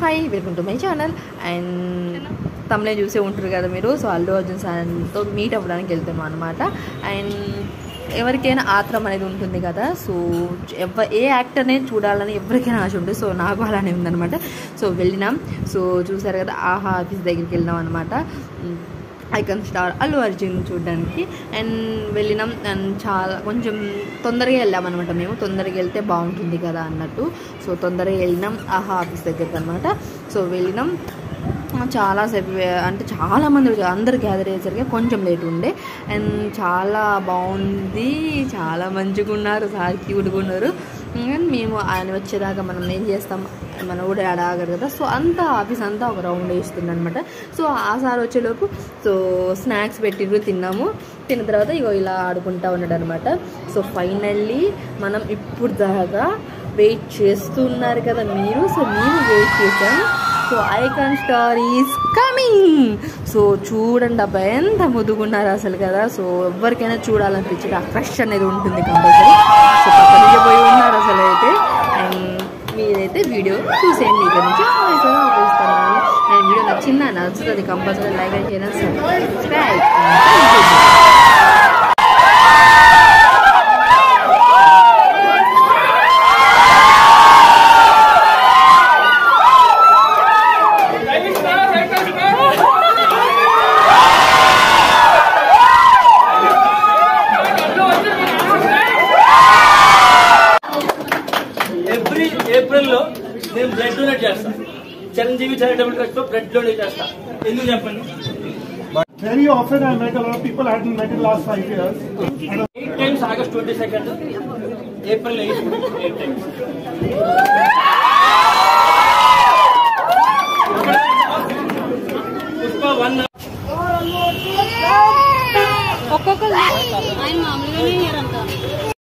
Hi welcome to my channel and తమలే చూసే ఉంటారు కదా మీరు సో అల్లు అర్జున్ సార్తో మీట్ అవ్వడానికి వెళ్తున్నాం అనమాట అండ్ ఎవరికైనా ఆత్రం అనేది ఉంటుంది కదా సో ఎవ ఏ యాక్టర్నే చూడాలని ఎవరికైనా ఆశ ఉంటుంది సో నాకు అలానే ఉందన్నమాట సో వెళ్ళినాం సో చూసారు కదా ఆహా ఆఫీస్ దగ్గరికి వెళ్ళినాం అనమాట ఐకన్ స్టార్ అల్లు అర్జున్ చూడడానికి అండ్ వెళ్ళినాం అండ్ చాలా కొంచెం తొందరగా వెళ్ళామన్నమాట మేము తొందరగా వెళ్తే బాగుంటుంది కదా అన్నట్టు సో తొందరగా వెళ్ళినాం ఆహా ఆఫీస్ దగ్గరికి అనమాట సో వెళ్ళినాం చాలాసేపు అంటే చాలా మంది వచ్చారు. అందరు గ్యాదర్ అయ్యేసరికి కొంచెం లేట్ ఉండే అండ్ చాలా బాగుంది చాలా మంచిగా ఉన్నారు సార్ క్యూట్గా ఉన్నారు అండ్ మేము ఆయన వచ్చేదాకా మనం ఏం చేస్తాం మన కూడా ఆడ ఆగరు కదా సో అంతా ఆఫీస్ అంతా ఒక రౌండ్ వేస్తుంది అనమాట సో ఆ సార్ వచ్చేలోపు సో స్నాక్స్ పెట్టిర్రు తిన్నాము తిన్న తర్వాత ఇగో ఇలా ఆడుకుంటా ఉన్నాడు అనమాట సో ఫైనల్లీ మనం ఇప్పుడు దాకా వెయిట్ చేస్తున్నారు కదా మీరు సో మేము వెయిట్ చేసాం so icon star is coming so చూడండి అబ్బా ఎంత ముదుగున్నారు అసలు కదా సో ఎవరికైనా చూడాలనిపించేది ఆ క్రష్ అనేది ఉంటుంది కంపల్సరీ సో పక్కన పోయి ఉన్నారు అసలు అయితే అండ్ మీరైతే వీడియో చూసేయండి ఇక్కడ నుంచి ఆఫీస్గా ఆపిస్తున్నాను అండ్ వీడియో నచ్చిందా నచ్చుతుంది కంపల్సరీ లైక్ అండ్ చేయడం సబ్స్క్రైబ్ ఎవ్రీ ఏప్రిల్ లో నేను బ్లడ్ డొనేట్ చేస్తా చిరంజీవి చారిటబుల్ ట్రస్ట్ లో బ్లడ్ డొనేట్ చేస్తా ఎందుకు చెప్పండి Very often I met a lot of people I hadn't met in the last five years. And eight times August twenty second April eight eight times Pushpa one ఒక్కొక్కరు ఆయన మామూలుగానే ఇయ్యారంట